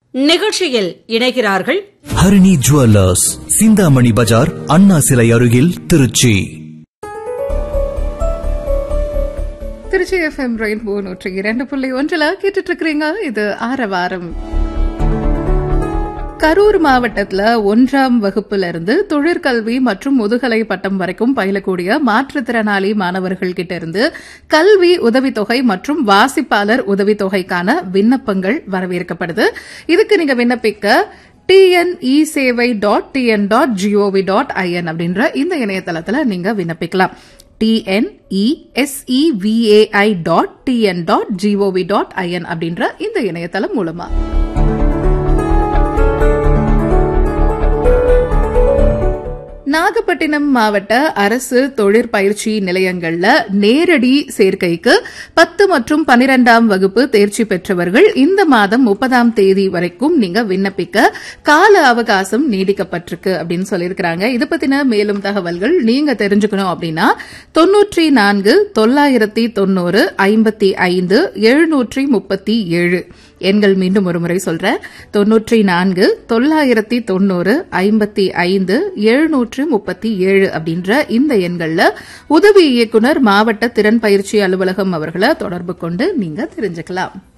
நிகழ்ச்சியில் இணைகிறார்கள் ஹரிணி ஜுவல்லர்ஸ் சிந்தாமணி பஜார் அண்ணா சிலை அருகில் திருச்சி திருச்சி எஃப்எம் ரெயின்போ நூற்றி இரண்டு புள்ளி ஒன்றில் கேட்டுட்டு இருக்கிறீங்க இது ஆரவாரம் கரூர் மாவட்டத்துல ஒன்றாம் வகுப்புல இருந்து தொழிற்கல்வி மற்றும் முதுகலை பட்டம் வரைக்கும் பயிலக்கூடிய மாற்றுத்திறனாளி மாணவர்கள் கிட்ட இருந்து கல்வி உதவித்தொகை மற்றும் வாசிப்பாளர் உதவித்தொகைக்கான விண்ணப்பங்கள் வரவேற்கப்படுது இதுக்கு நீங்க விண்ணப்பிக்க டிஎன்இ சேவை dot TN dot G O V அப்படின்ற இந்த இணையதளத்துல நீங்க விண்ணப்பிக்கலாம் TNESEVAI dot TN dot G O V அப்படின்ற இந்த இணையதளம் மூலமா நாகப்பட்டினம் மாவட்ட அரசு தொழிற்பயிற்சி நிலையங்கள்ல நேரடி சேர்க்கைக்கு பத்து மற்றும் பனிரெண்டாம் வகுப்பு தேர்ச்சி பெற்றவர்கள் இந்த மாதம் முப்பதாம் தேதி வரைக்கும் நீங்க விண்ணப்பிக்க கால அவகாசம் நீடிக்கப்பட்டிருக்கு அப்படின்னு சொல்லியிருக்கிறாங்க இது பத்தின மேலும் தகவல்கள் நீங்க தெரிஞ்சுக்கணும் அப்படின்னா தொன்னூற்றி நான்கு தொள்ளாயிரத்தி தொண்ணூறு ஐம்பத்தி ஐந்து எழுநூற்றி முப்பத்தி ஏழு எண்கள் மீண்டும் ஒருமுறை சொல்றேன் தொன்னூற்றி நான்கு தொள்ளாயிரத்தி தொண்ணூறு ஐம்பத்தி ஐந்து எழுநூற்று முப்பத்தி ஏழு அப்படின்ற இந்த எண்கள்ல உதவி இயக்குனர் மாவட்ட திறன் பயிற்சி அலுவலகம் அவர்களை தொடர்பு கொண்டு நீங்க தெரிஞ்சுக்கலாம்